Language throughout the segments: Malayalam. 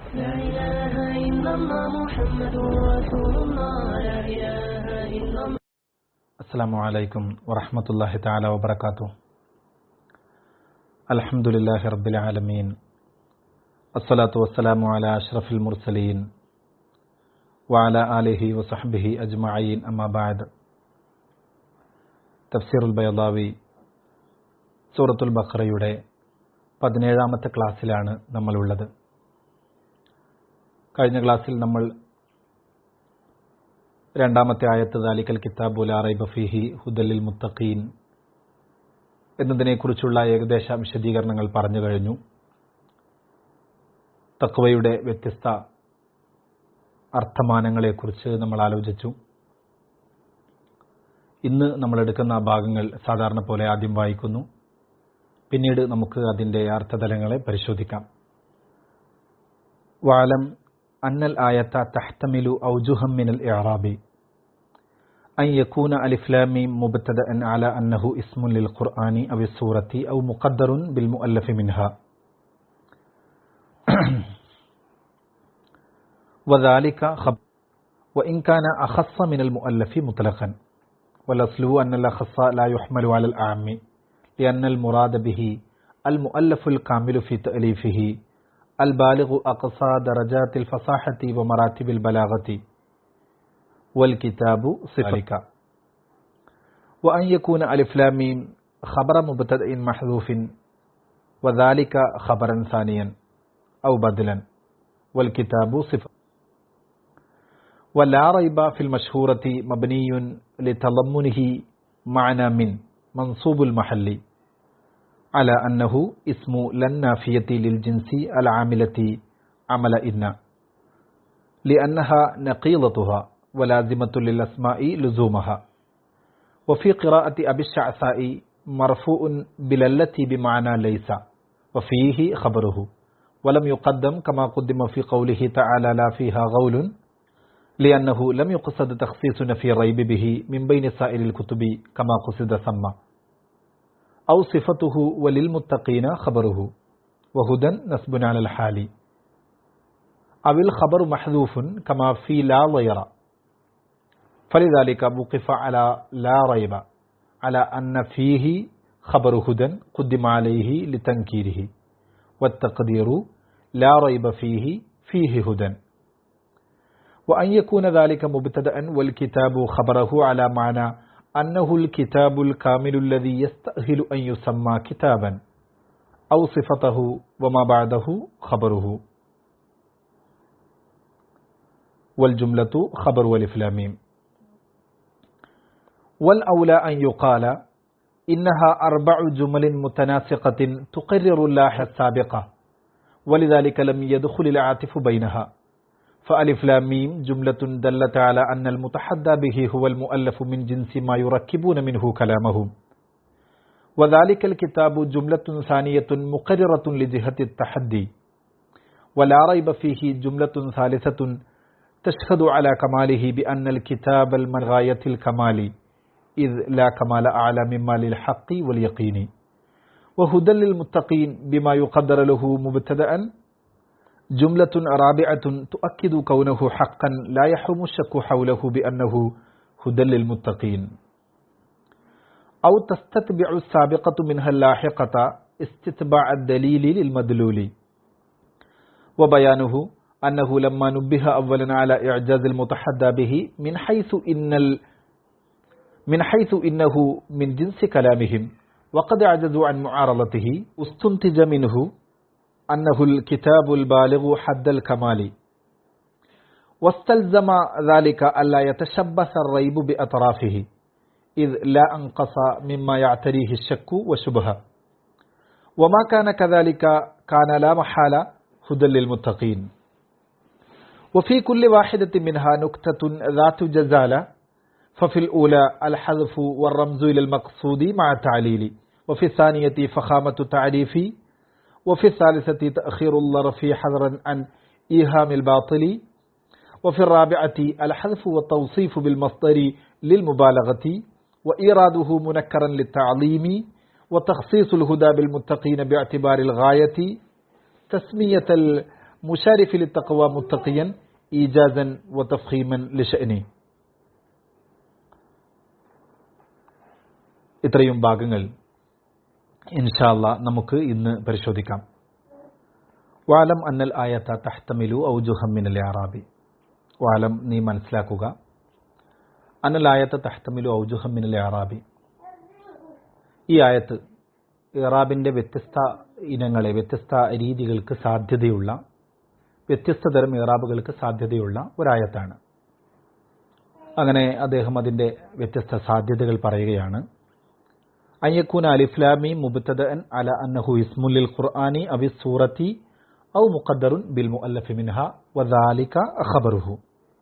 لا إله إلا الله محمد رسول الله لا إله إلا الله السلام عليكم ورحمة الله تعالى وبركاته الحمد لله رب العالمين الصلاة والسلام على أشرف المرسلين وعلى آله وصحبه أجمعين أما بعد തഫ്സീറുൽ ബയദാവി സൂറത്തുൽ ബഖറയുടെ പതിനേഴാമത്തെ ക്ലാസ്സിലാണ് നമ്മളുള്ളത് കഴിഞ്ഞ ക്ലാസ്സിൽ നമ്മൾ രണ്ടാമത്തെ ആയത്ത് ദാലിക്കൽ കിതാബു ലാ റൈബ ഫീഹി ഹുദലിൽ മുത്തഖീൻ എന്നതിനെക്കുറിച്ചുള്ള ഏകദേശ വിശദീകരണങ്ങൾ പറഞ്ഞു കഴിഞ്ഞു തക്വയുടെ വ്യത്യസ്ത അർത്ഥമാനങ്ങളെക്കുറിച്ച് നമ്മൾ ആലോചിച്ചു ഇന്ന് നമ്മൾ എടുക്കുന്ന ഭാഗങ്ങൾ സാധാരണ പോലെ ആദ്യം വായിക്കുന്നു പിന്നീട് നമുക്ക് അതിൻ്റെ അർത്ഥതലങ്ങളെ പരിശോധിക്കാം വാലം അന്നൽ ആയത്ത തഹ്തമിലു ഔജുഹം മിനൽ ഇറാബി أن يكون ألف لام مبتدأ على أنه اسم للقرآن أو السورة أو مقدر بالمؤلف منها وذلك خب وإن كان أخص من المؤلف مطلقا والأصل أن الأخص لا يحمل على الأعم لأن المراد به المؤلف الكامل في تأليفه البالغ أقصى درجات الفصاحة ومراتب البلاغة والكتاب صفة وأن يكون ألف لام خبر مبتدأ محذوف وذلك خبرا ثانيا أو بدلا والكتاب صفة ولا ريب في المشهورة مبني لتضمنه معنى من منصوب المحل على أنه اسم لن نافية للجنس العاملة عمل إن لأنها نقيضتها ولازمة للأسماء لزومها وفي قراءة أبي الشعثاء مرفوع بللتي بمعنى ليس وفيه خبره ولم يقدم كما قدم في قوله تعالى لا فيها غول لأنه لم يقصد تخصيص نفي الريب به من بين سائر الكتب كما قصد ثم أو صفته وللمتقين خبره وهدى نسب على الحال أو الخبر محذوف كما في لا ضير فلذلك وقف على لا ريب على أن فيه خبر هدى قدم عليه لتنكيره والتقدير لا ريب فيه فيه هدى وأن يكون ذلك مبتدأ والكتاب خبره على معنى أنه الكتاب الكامل الذي يستأهل أن يسمى كتابا أو صفته وما بعده خبره والجملة خبر والإفلاميم والأولى أن يقال إنها أربع جمل متناسقة تقرر اللاحة السابقة ولذلك لم يدخل العاطف بينها فألف لام ميم جملة دلت على أن المتحدى به هو المؤلف من جنس ما يركبون منه كلامهم وذلك الكتاب جملة ثانية مقررة لجهة التحدي ولا ريب فيه جملة ثالثة تشهد على كماله بأن الكتاب من غاية الكمال إذ لا كمال أعلى مما للحق واليقين وهدى للمتقين بما يقدر له مبتدأ جملة رابعة تؤكد كونه حقا لا يحرم الشك حوله بأنه هدى للمتقين أو تستتبع السابقة منها اللاحقة استتباع الدليل للمدلول وبيانه أنه لما نبه أولا على إعجاز المتحدى به من حيث إن ال من حيث إنه من جنس كلامهم وقد عجزوا عن معارضته استنتج منه أنه الكتاب البالغ حد الكمال واستلزم ذلك ألا يتشبث الريب بأطرافه إذ لا أنقص مما يعتريه الشك وشبهة وما كان كذلك كان لا محالة هدى للمتقين وفي كل واحدة منها نكتة ذات جزالة ففي الأولى الحذف والرمز إلى المقصود مع التعليل وفي الثانية فخامة تعريف وفي الثالثة تأخير الظرف حذرا عن إيهام الباطل وفي الرابعة الحذف والتوصيف بالمصدر للمبالغة وإيراده منكرا للتعظيم وتخصيص الهدى بالمتقين باعتبار الغاية تسمية മുഷാരിഫിൽ തഖവ മുത്തഖിയൻ ഈജാസൻ വതഫീമൻ ലിഷഅനി ഇത്രയും ഭാഗങ്ങൾ ഇൻഷാല്ല നമുക്ക് ഇന്ന് പരിശോധിക്കാം വാലം അന്നൽ ആയത്ത തഹ്തമിലു ഔജുഹം മിനൽ അറാബി വാലം നീ മനസ്സിലാക്കുക അന്നൽ ആയത്ത തഹ്തമിലു ഔജുഹം മിനൽ അറാബി ഈ ആയത്ത് ഇറാബിന്റെ വ്യത്യസ്ത ഇനങ്ങളെ വ്യത്യസ്ത രീതികൾക്ക് സാധ്യതയുള്ള വ്യത്യസ്ത തരം ഇറാബുകൾക്ക് സാധ്യതയുള്ള ഒരായത്താണ് അങ്ങനെ അദ്ദേഹം അതിന്റെ വ്യത്യസ്ത സാധ്യതകൾ പറയുകയാണ് അയ്യക്കൂൻ അലിഫ്ലാമി മുബത്തദൻ അല അന്നഹു ഇസ്മുല്ലിൽ ഖുർആാനി അവി സൂറത്തി ഔ മുഖദ്ദറുൻ ബിൽ മുഅല്ലഫി മിൻഹ വദാലിക ഖബറുഹു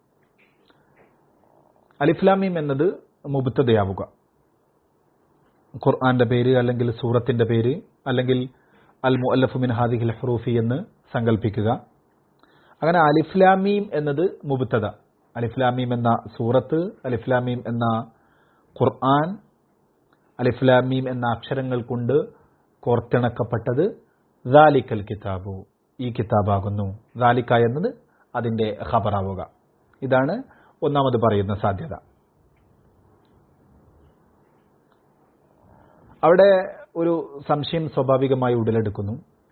അലിഫ്ലാമീം എന്നത് മുബത്തതയാവുക ഖുർആന്റെ പേര് അല്ലെങ്കിൽ സൂറത്തിന്റെ പേര് അല്ലെങ്കിൽ അൽ മുഅല്ലഫു മിൻ ഹാദിഹിൽ ഹറൂഫി എന്ന് സങ്കല്പിക്കുക അങ്ങനെ അലിഫ്ലാമീം എന്നത് മുബത്തത അലിഫ്ലാമീം എന്ന സൂറത്ത് അലിഫ്ലാമീം എന്ന ഖുർആൻ അലിഫ്ലാമീം എന്ന അക്ഷരങ്ങൾ കൊണ്ട് കോർത്തിണക്കപ്പെട്ടത് ദാലിക്കൽ കിതാബു ഈ കിതാബാകുന്നു ദാലിക്ക എന്നത് അതിന്റെ ഖബറാവുക ഇതാണ് ഒന്നാമത് പറയുന്ന സാധ്യത അവിടെ ഒരു സംശയം സ്വാഭാവികമായി ഉടലെടുക്കുന്നു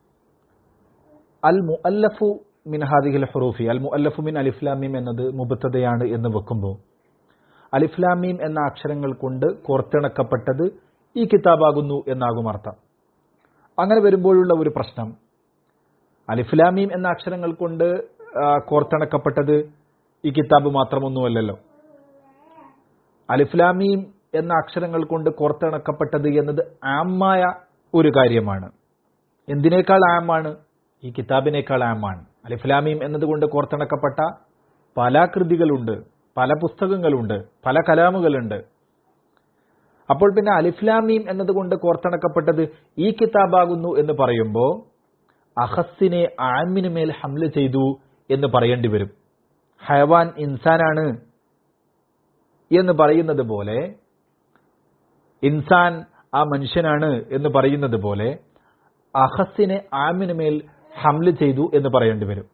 അൽ മുഅല്ലഫു മിൻ ഹാദിഹിൽ ഹുറൂഫി അൽ മുഅല്ലഫു മിൻ അലിഫ്ലാമീം എന്നത് മുബത്തതയാണ് എന്ന് വെക്കുമ്പോൾ അലിഫ്ലാമീം എന്ന അക്ഷരങ്ങൾ കൊണ്ട് കോർത്തിണക്കപ്പെട്ടത് ഈ കിതാബാകുന്നു എന്നാകും അർത്ഥം അങ്ങനെ വരുമ്പോഴുള്ള ഒരു പ്രശ്നം അലിഫ്ലാമീം എന്ന അക്ഷരങ്ങൾ കൊണ്ട് കോർത്തിണക്കപ്പെട്ടത് ഈ കിതാബ് മാത്രമൊന്നുമല്ലല്ലോ അലിഫ്ലാമീം എന്ന അക്ഷരങ്ങൾ കൊണ്ട് കോർത്തിണക്കപ്പെട്ടത് എന്നത് ആമായ ഒരു കാര്യമാണ് എന്തിനേക്കാൾ ആമാണ് ഈ കിതാബിനേക്കാൾ ആമാണ് അലിഫ്ലാമീം എന്നതുകൊണ്ട് കോർത്തിണക്കപ്പെട്ട പല കൃതികളുണ്ട് പല പുസ്തകങ്ങളുണ്ട് പല കലാമുകളുണ്ട് അപ്പോൾ പിന്നെ അലിഫ്ലാമീം എന്നതുകൊണ്ട് കോർത്തിണക്കപ്പെട്ടത് ഈ കിതാബാകുന്നു എന്ന് പറയുമ്പോൾ അഹസ്സിനെ ആമിന് മേൽ ഹംല ചെയ്തു എന്ന് പറയേണ്ടി വരും ഹയവാൻ ഇൻസാനാണ് എന്ന് പറയുന്നത് പോലെ ഇൻസാൻ ആ മനുഷ്യനാണ് എന്ന് പറയുന്നത് പോലെ അഹസ്സിനെ ആമിന് മേൽ ഹംല് ചെയ്തു എന്ന് പറയേണ്ടി വരും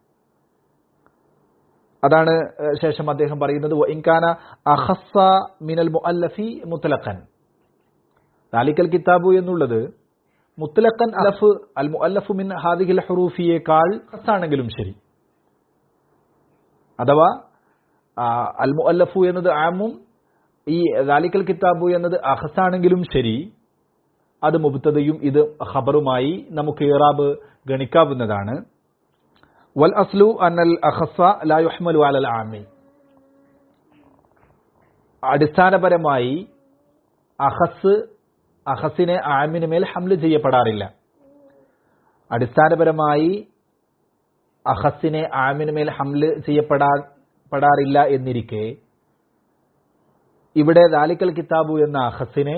അതാണ് ശേഷം അദ്ദേഹം പറയുന്നത് ഇൻകാന അഹസ്സ മിനൽ മുഅല്ലഫി മുത്തലഖൻ ദാലിക്കൽ കിതാബു എന്നുള്ളത് മുത്തലഖൻ അലഫ് അൽ മുഅല്ലഫു മിൻ ഹാദിഹിൽ ഹുറൂഫിയേക്കാൾ ഹസ്സാണെങ്കിലും ശരി അഥവാ അൽ മുഅല്ലഫു എന്നത് ആമും ഈ ദാലിക്കൽ കിതാബു എന്നത് അഹസാണെങ്കിലും ശരി അത് മുബത്തതയും ഇത് ഖബറുമായി നമുക്ക് ഇറാബ് ഗണിക്കാവുന്നതാണ് വൽ അസ്ലു അനൽ അഹസ ലാ യുഹ്മലു അലൽ ആമി അടിസ്ഥാനപരമായി അഹസ് അഹസിനെ ആമിന് മേൽ ഹംല് ചെയ്യപ്പെടാറില്ല അടിസ്ഥാനപരമായി അഹസിനെ ആമിന് മേൽ ഹംല് ചെയ്യപ്പെടാ പെടാറില്ല എന്നിരിക്കെ ഇവിടെ ദാലിക്കൽ കിതാബു എന്ന അഹസിനെ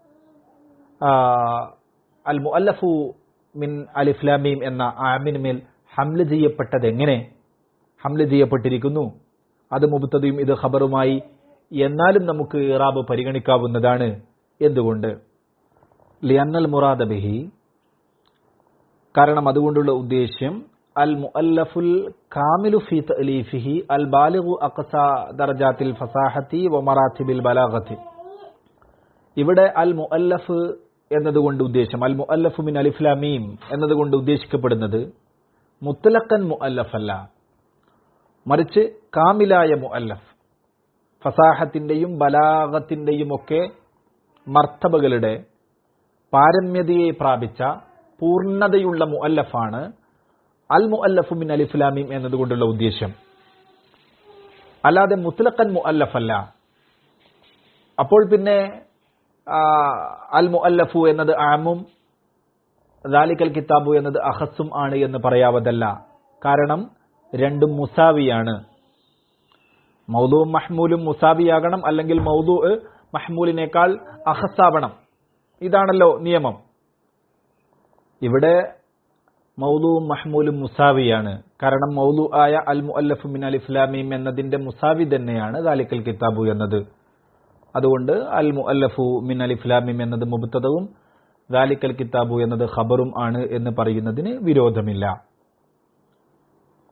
അൽ മുഅല്ലഫു മിൻ അലിഫ്ലാമീം എന്ന ആമിന് മേൽ ഹംല് ചെയ്യപ്പെട്ടത് എങ്ങനെ ഹംല് ചെയ്യപ്പെട്ടിരിക്കുന്നു അത് മുബത്തതയും ഇത് ഖബറുമായി എന്നാലും നമുക്ക് ഇറാബ് പരിഗണിക്കാവുന്നതാണ് എന്തുകൊണ്ട് ലിയന്നൽ മുറാദ ബിഹി കാരണം അതുകൊണ്ടുള്ള ഉദ്ദേശ്യം അൽ മുഅല്ലഫുൽ കാമിലു ഫി തഅലീഫിഹി അൽ ബാലിഗു അഖസ ദർജാത്തിൽ ഫസാഹത്തി വ മറാത്തിബിൽ ബലാഗത്തി ഇവിടെ അൽ മുഅല്ലഫ് എന്നതുകൊണ്ട് ഉദ്ദേശം അൽ മുഅല്ലഫു മിൻ അലിഫ്ലാമീം എന്നതുകൊണ്ട് ഉദ്ദേശിക്കപ്പെടുന്നത് മുത്തലക്കൻ മുഅല്ലഫ് അല്ല മറിച്ച് കാമിലായ മുഅല്ലഫ് ഫസാഹത്തിന്റെയും ബലാഗത്തിന്റെയും ഒക്കെ മർത്തബകളുടെ പാരമ്യതയെ പ്രാപിച്ച പൂർണ്ണതയുള്ള മുഅല്ലഫാണ് അൽ മുഅല്ലഫു മിൻ അലിഫ്ലാമീം എന്നതുകൊണ്ടുള്ള ഉദ്ദേശ്യം അല്ലാതെ മുത്തലക്കൻ മുഅല്ലഫ് അല്ല അപ്പോൾ പിന്നെ അൽ മുഅല്ലഫു എന്നത് ആമും ദാലിക്കൽ കിതാബു എന്നത് അഹസും ആണ് എന്ന് പറയാവതല്ല കാരണം രണ്ടും മുസാവിയാണ് മൗദുവും മഹ്മൂലും മുസാവിയാകണം അല്ലെങ്കിൽ മൗദു മഹ്മൂലിനേക്കാൾ അഹസാവണം ഇതാണല്ലോ നിയമം ഇവിടെ മൗലുവും മഹ്മൂലും മുസാവിയാണ് കാരണം മൗലു ആയ അൽ മുഅല്ലഫു മിൻ അൽ ഇസ്ലാമീം എന്നതിന്റെ മുസാവി തന്നെയാണ് ദാലിക്കൽ കിതാബു എന്നത് അതുകൊണ്ട് അൽ മുഅല്ലഫു മിൻ അൽ ഇസ്ലാമീം എന്നത് മുബത്തതവും ذلك കിതാബു എന്നത് ഖബറും ആണ് എന്ന് പറയുന്നതിന് വിരോധമില്ല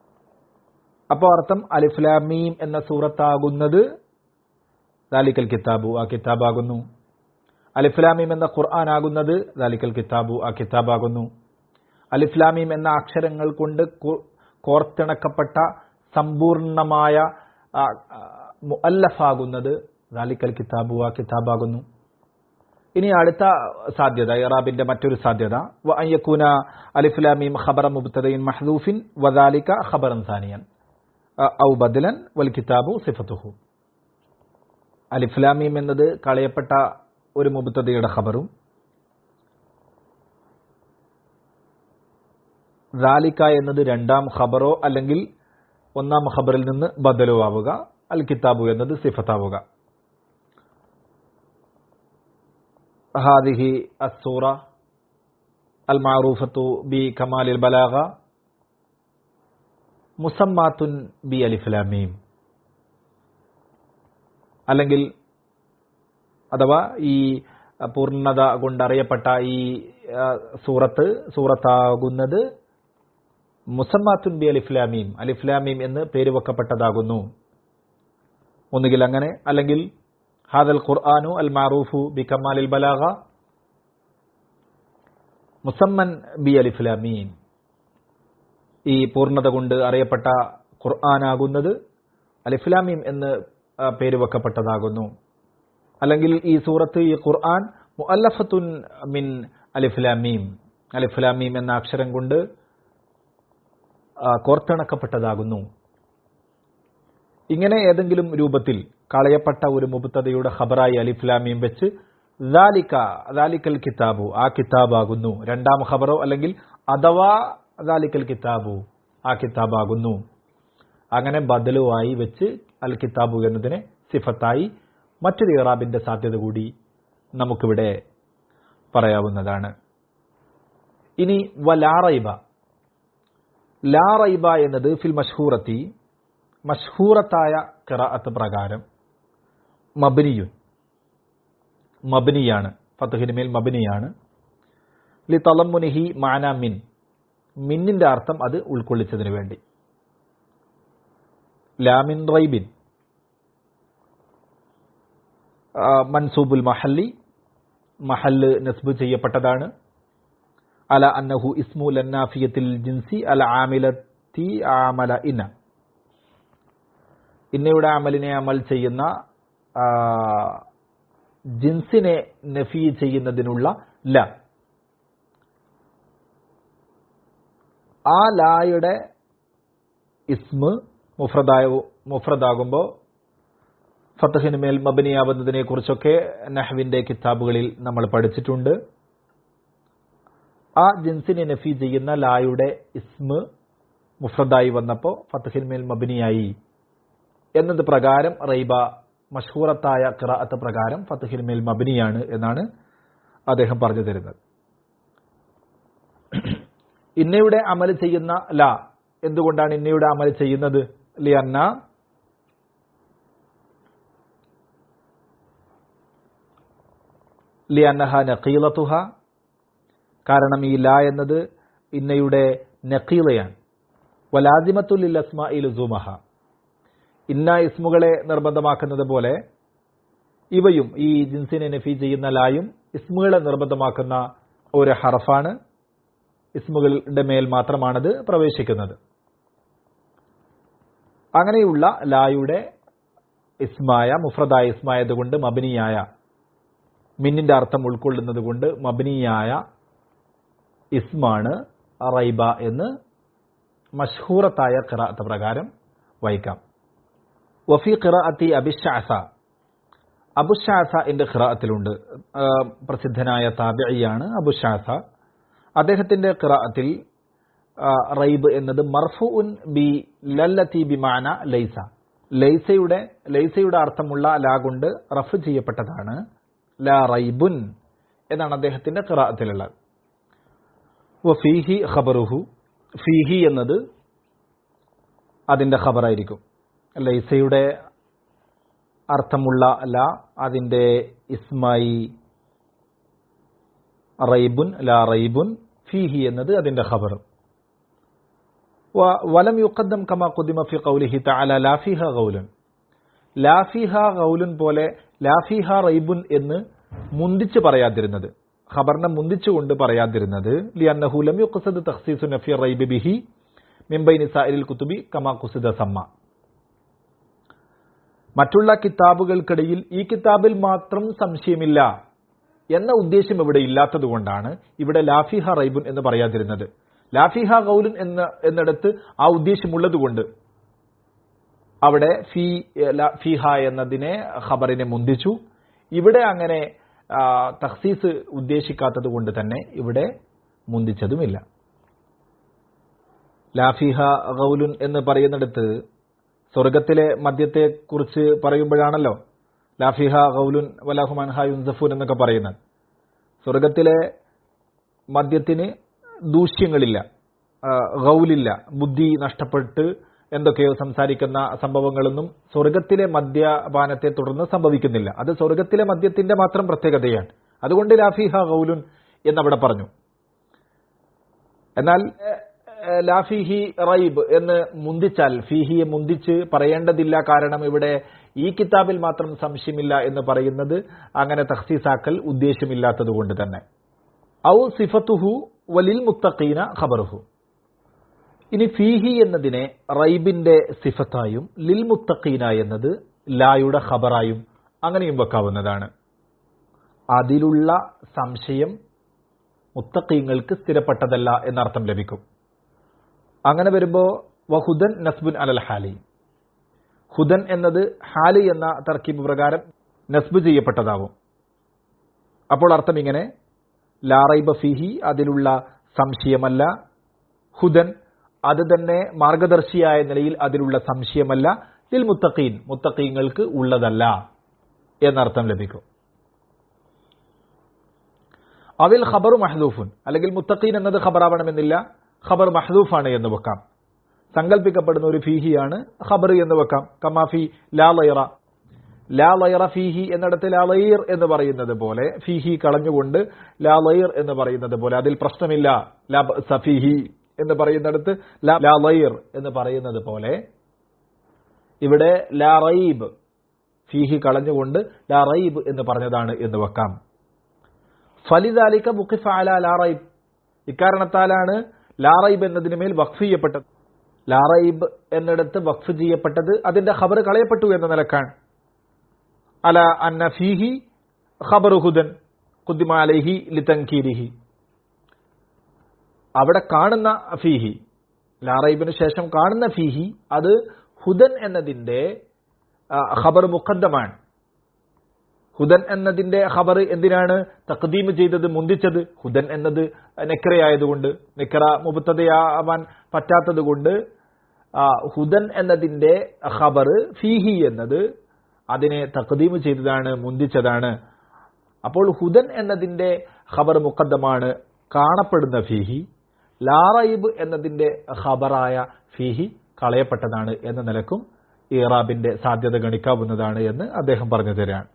അപ്പോൾ അർത്ഥം അലിഫ്ലാമീം എന്ന സൂറത്താകുന്നത് ദാലിക്കൽ കിതാബു ആ കിതാബാകുന്നു അലിഫ്ലാമീം എന്ന ഖുർആൻ ആകുന്നത് ദാലിക്കൽ കിതാബു ആ കിതാബാകുന്നു അലിഫ്ലാമീം എന്ന അക്ഷരങ്ങൾ കൊണ്ട് കോർത്തിണക്കപ്പെട്ട സമ്പൂർണമായ മുഅല്ലഫാകുന്നത് ദാലിക്കൽ കിതാബു ആ കിതാബാകുന്നു ഇനി അടുത്ത സാധ്യത ഇറാബിന്റെ മറ്റൊരു സാധ്യത വഅയ്യക്കൂന അലിഫ്ലാമീം ഖബറ മുബ്തദയിൻ മഹ്ദൂഫിൻ വദാലിക ഖബറൻ സാനിയൻ ഔ ബദലൻ വൽ കിതാബു സിഫത്തുഹു അലിഫ്ലാമീം എന്നത് കളയപ്പെട്ട ഒരു മുബ്തദയുടെ ഖബറും ദാലിക്ക എന്നത് രണ്ടാം ഖബറോ അല്ലെങ്കിൽ ഒന്നാം ഖബറിൽ നിന്ന് ബദലോ ആവുക അൽ കിതാബു എന്നത് സിഫത്താവുക هذه السورة المعروفة بكمال البلاغة مسمات بألف لام ميم അല്ലെങ്കിൽ അഥവാ ഈ പൂർണ്ണത കൊണ്ടറിയപ്പെട്ട ഈ സൂറത്ത് സൂറത്താകുന്നത് മുസമ്മാത്തുൻ ബി അലിഫ്ലാമീം അലിഫ്ലാമീം എന്ന് പേര് വെക്കപ്പെട്ടതാകുന്നു ഒന്നുകിൽ അങ്ങനെ അല്ലെങ്കിൽ ഹാദൽ ഖുർആാനു അൽ മാറൂഫു ബി കമാലിൽ ബലാഗ മുസമ്മൻ ബി അലിഫ്ലാമീം ഈ പൂർണ്ണത കൊണ്ട് അറിയപ്പെട്ട ഖുർആനാകുന്നത് അലിഫ്ലാമീം എന്ന് പേര് വെക്കപ്പെട്ടതാകുന്നു അല്ലെങ്കിൽ ഈ സൂറത്ത് ഈ ഖുർആൻ മുഅല്ലഫത്തുൻ മിൻ അലിഫ്ലാമീം അലിഫ്ലാമീം എന്ന അക്ഷരം കൊണ്ട് കോർത്തിണക്കപ്പെട്ടതാകുന്നു ഇങ്ങനെ ഏതെങ്കിലും രൂപത്തിൽ കളയപ്പെട്ട ഒരു മുബത്തതയുടെ ഖബറായി അലിഫ്ലാമീം വെച്ച് ദാലിക്ക ദാലിക്കൽ കിതാബു ആ കിതാബാകുന്നു രണ്ടാം ഖബറോ അല്ലെങ്കിൽ അഥവാ ദാലിക്കൽ കിതാബു ആ കിതാബാകുന്നു അങ്ങനെ ബദലുവായി വെച്ച് അൽ കിതാബു എന്നതിനെ സിഫത്തായി മറ്റൊരു ഇറാബിന്റെ സാധ്യത കൂടി നമുക്കിവിടെ പറയാവുന്നതാണ് ഇനി വലാറൈബ ലാറൈബ എന്നത് ഫിൽ മഷ്ഹൂറത്തി മഷ്ഹൂറത്തായ കിറാഅത്ത് പ്രകാരം മബനിയുൻ മബനിയാണ് ഫത്തുഹിനുമേൽ മബനിയാണ് ലി തലമുനിഹി മാന മിൻ മിന്നിന്റെ അർത്ഥം അത് ഉൾക്കൊള്ളിച്ചതിന് വേണ്ടി ലാമിൻ റൈബിൻ മൻസൂബുൽ മഹല്ലി മഹല്ല് നസ്ബ് ചെയ്യപ്പെട്ടതാണ് അല അന്നഹു ഇസ്മു ലന്നാഫിയത്തിൽ ജിൻസി അല ആമിലത്തി ആമല ഇന്ന ഇന്നയുടെ അമലിനെ അമൽ ചെയ്യുന്ന ജിൻസിനെ നഫി ചെയ്യുന്നതിനുള്ള ല ആ ലായുടെ ഇസ്മ് മുഫ്രദായ മുഫ്രദാകുമ്പോൾ ഫത്തഹിന് മേൽ മബനിയാവുന്നതിനെ കുറിച്ചൊക്കെ നഹ്വിന്റെ കിതാബുകളിൽ നമ്മൾ പഠിച്ചിട്ടുണ്ട് ആ ജിൻസിനെ നഫി ചെയ്യുന്ന ലായുടെ ഇസ്മ് മുഫ്രദായി വന്നപ്പോൾ ഫത്തഹിൻ മേൽ മബനിയായി എന്നത് പ്രകാരം റൈബ മഷൂറത്തായ ഖിറാഅത്ത് പ്രകാരം ഫത്തഹിൽ മേൽ മബനിയാണ് എന്നാണ് അദ്ദേഹം പറഞ്ഞു തരുന്നത് ഇന്നയുടെ അമൽ ചെയ്യുന്ന ല എന്തുകൊണ്ടാണ് ഇന്നയുടെ അമൽ ചെയ്യുന്നത് ലിയന്ന ലിയന്നഹ നഖീലത്തുഹ കാരണം ഈ ല എന്നത് ഇന്നയുടെ നഖീലയാണ് വലാദിമത്തുൽ അസ്മാഇ ലുസൂമഹ ഇന്ന ഇസ്മുകളെ നിർബന്ധമാക്കുന്നത് പോലെ ഇവയും ഈ ജിൻസിനെ നഫി ചെയ്യുന്ന ലായും ഇസ്മുകളെ നിർബന്ധമാക്കുന്ന ഒരു ഹറഫാണ് ഇസ്മുകളുടെ മേൽ മാത്രമാണത് പ്രവേശിക്കുന്നത് അങ്ങനെയുള്ള ലായുടെ ഇസ്മായ മുഫ്രദായ ഇസ്മായത് കൊണ്ട് മബനിയായ മിന്നിന്റെ അർത്ഥം ഉൾക്കൊള്ളുന്നത് കൊണ്ട് മബനിയായ ഇസ്മാണ് റൈബ എന്ന് മഷ്ഹൂറത്തായ ഖിറാഅത്ത് പ്രകാരം വായിക്കാം വഫി ഖിറാഅത്തി അബിഷാസ അബുഷാസ എന്റെ ഖിറാഅത്തിലുണ്ട് പ്രസിദ്ധനായ താബിയാണ് അബുഷാസ അദ്ദേഹത്തിന്റെ ഖിറാഅത്തിൽ റൈബ് എന്നത് മർഫുഉൻ ബി ലല്ലത്തി ബിമാന ലൈസ ലൈസയുടെ ലൈസയുടെ അർത്ഥമുള്ള ലാ കൊണ്ട് റഫ് ചെയ്യപ്പെട്ടതാണ് ലാ റൈബുൻ എന്നാണ് അദ്ദേഹത്തിന്റെ ഖിറാഅത്തിലുള്ളത് വഫീഹി ഖബറുഹു ഫീഹി എന്നത് അതിന്റെ ഖബറായിരിക്കും ലൈസയുടെ അർത്ഥമുള്ള ല അതിന്റെ ഇസ്മായി റൈബുൻ ലാ റൈബുൻ ഫീഹി എന്നത് അതിന്റെ ഖബർ വലം യുക്കദ്ദം കമാ കുദിമ ഫി ഖൗലിഹി തആല ലാഫിഹ ഗൗലുൻ ലാഫിഹ ഗൗലുൻ പോലെ ലാഫിഹ റൈബുൻ എന്ന് മുന്തിച്ച് പറയാതിരുന്നത് ഖബറിനെ മുന്തിച്ചുകൊണ്ട് പറയാതിരുന്നത് ലിയന്നഹു ലം യുഖ്സദ് തഖ്സീസു നഫി റൈബി ബിഹി മിൻ ബൈനി സായിരിൽ കുതുബി കമാ ഖുസിദ സമ്മ മറ്റുള്ള കിതാബുകൾക്കിടയിൽ ഈ കിതാബിൽ മാത്രം സംശയമില്ല എന്ന ഉദ്ദേശം ഇവിടെ ഇല്ലാത്തതുകൊണ്ടാണ് ഇവിടെ ലാഫിഹ റൈബുൻ എന്ന് പറയാതിരുന്നത് ലാഫിഹ ഗൗലുൻ എന്ന എന്നിടത്ത് ആ ഉദ്ദേശമുള്ളതുകൊണ്ട് അവിടെ ഫി ല- ഫിഹ എന്നതിനെ ഖബറിനെ മുന്തിച്ചു ഇവിടെ അങ്ങനെ ആ, തഖ്സീസ് ഉദ്ദേശിക്കാത്തത് കൊണ്ട് തന്നെ ഇവിടെ മുന്തിച്ചതുമില്ല ലാഫിഹ ഗൗലുൻ എന്ന് പറയുന്നിടത്ത് സ്വർഗത്തിലെ മദ്യത്തെ കുറിച്ച് പറയുമ്പോഴാണല്ലോ ലാഫിഹ ഗൗലുൻ വലാഹുമാൻ ഹാ യുൻസഫൂൻ എന്നൊക്കെ പറയുന്നത് സ്വർഗത്തിലെ മദ്യത്തിന് ദൂഷ്യങ്ങളില്ല ആ, ഗൗലില്ല ബുദ്ധി നഷ്ടപ്പെട്ട് എന്തൊക്കെയോ സംസാരിക്കുന്ന സംഭവങ്ങളൊന്നും സ്വർഗത്തിലെ മദ്യപാനത്തെ തുടർന്ന് സംഭവിക്കുന്നില്ല അത് സ്വർഗത്തിലെ മദ്യത്തിന്റെ മാത്രം പ്രത്യേകതയാണ് അതുകൊണ്ട് ലാഫിഹ ഗൗലുൻ എന്നവിടെ പറഞ്ഞു എന്നാൽ എ, എ, ലാഫിഹി റൈബ് എന്ന് മുന്തിച്ചാൽ ഫിഹിയെ മുന്തിച്ച് പറയേണ്ടതില്ല കാരണം ഇവിടെ ഈ കിതാബിൽ മാത്രം സംശയമില്ല എന്ന് പറയുന്നത് അങ്ങനെ തഖ്സീസാക്കൽ ഉദ്ദേശമില്ലാത്തത് കൊണ്ട് തന്നെ ഔ സിഫത്തുഹു വലിൽ മുത്തഖീന ഖബറുഹു ഇനി ഫീഹി എന്നതിനെ റൈബിന്റെ സിഫത്തായും ലിൽ മുത്തഖീന എന്നത് ലായുടെ ഖബറായും അങ്ങനെയും വെക്കാവുന്നതാണ് അതിലുള്ള സംശയം മുത്തഖീങ്ങൾക്ക് സ്ഥിരപ്പെട്ടതല്ല എന്നർത്ഥം ലഭിക്കും അങ്ങനെ വരുമ്പോ വഹുദൻ നസ്ബുൻ അലൽ ഹാലി ഹുദൻ എന്നത് ഹാലി എന്ന തർക്കീബ് പ്രകാരം നസ്ബ് ചെയ്യപ്പെട്ടതാവും അപ്പോൾ അർത്ഥം ഇങ്ങനെ ലാറൈബ ഫിഹി അതിലുള്ള സംശയമല്ല ഹുദൻ അത് തന്നെ മാർഗദർശിയായ നിലയിൽ അതിലുള്ള സംശയമല്ല ലിൽ മുത്തഖീൻ മുത്തഖീങ്ങൾക്ക് ഉള്ളതല്ല എന്നർത്ഥം ലഭിക്കും അവിൽ ഖബറു മഹദൂഫുൻ അല്ലെങ്കിൽ മുത്തഖീൻ എന്നത് ഖബറാവണമെന്നില്ല ഖബർ മഹദൂഫാണ് എന്ന് വെക്കാം സങ്കല്പിക്കപ്പെടുന്ന ഒരു ഫീഹിയാണ് ഖബർ എന്ന് വെക്കാം കമാഫി ലാ ലൈറ ലാ ലൈറ ഫീഹി എന്നിടത്ത് ലാ ലൈർ എന്ന് പറയുന്നത് പോലെ ഫീഹി കളഞ്ഞുകൊണ്ട് ലാ ലൈർ എന്ന് പറയുന്നത് പോലെ അതിൽ പ്രശ്നമില്ല ലാ ബഅസ ഫീഹി എന്ന് പറയുന്നിടത്ത് ലാ ലാ ലൈർ എന്ന് പറയുന്നത് പോലെ ഇവിടെ ലാ റൈബ് ഫീഹി കളഞ്ഞുകൊണ്ട് ലാ റൈബ് എന്ന് പറഞ്ഞതാണ് എന്ന് വെക്കാം ഫലിദാലിക മുഖിഫ അല ലാ റൈബ് ഇക്കാരണത്താലാണ് ലാ റൈബ് എന്നതിന് മേൽ വഖഫ് ചെയ്യപ്പെട്ടത് ലാ റൈബ് എന്നിടത്ത് വഖഫ് ചെയ്യപ്പെട്ടത് അതിന്റെ ഖബർ കളയപ്പെട്ടു എന്ന നിലക്കാണ് അല അന്ന ഫീഹി ഖബർ ഹുദൻ ഖുദ്ദിമ അലൈഹി ലിതൻകീരിഹി അവിടെ കാണുന്ന ഫീഹി ലാറൈബിന് ശേഷം കാണുന്ന ഫീഹി അത് ഹുദൻ എന്നതിന്റെ ആ, ഖബർ മുഖദ്ദമാണ് ഹുദൻ എന്നതിന്റെ ഖബർ എന്തിനാണ് തഖദീം ചെയ്തത് മുന്തിച്ചത് ഹുദൻ എന്നത് നെക്കറയായതുകൊണ്ട് നെക്കറ മുബത്തതയാവാൻ പറ്റാത്തത് കൊണ്ട് ആ, ഹുദൻ എന്നതിന്റെ ഖബർ ഫീഹി എന്നത് അതിനെ തഖദീം ചെയ്തതാണ് മുന്തിച്ചതാണ് അപ്പോൾ ഹുദൻ എന്നതിന്റെ ഖബർ മുഖദ്ദമാണ് കാണപ്പെടുന്ന ഫീഹി ലാറൈബ് എന്നതിന്റെ ഖബറായ ഫീഹി കളയപ്പെട്ടതാണ് എന്ന നിലക്കും ഇറാബിന്റെ സാധ്യത ഗണിക്കാവുന്നതാണ് എന്ന് അദ്ദേഹം പറഞ്ഞു തരാണ്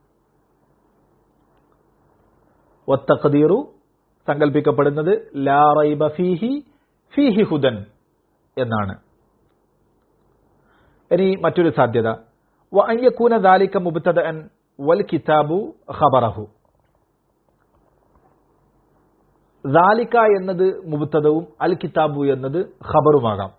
ഒത്തഖദീറു സങ്കല്പിക്കപ്പെടുന്നത് ലാ റൈബ ഫീഹി ഫീഹി ഹുദൻ എന്നാണ് ഇനി മറ്റൊരു സാധ്യത വ അൻ യകൂന ദാലിക മുബ്തദഅൻ വൽ കിതാബു ഖബറഹു ദാലിക എന്നത് മുബ്തദവും അൽ കിതാബു എന്നത് ഖബറുമാകാം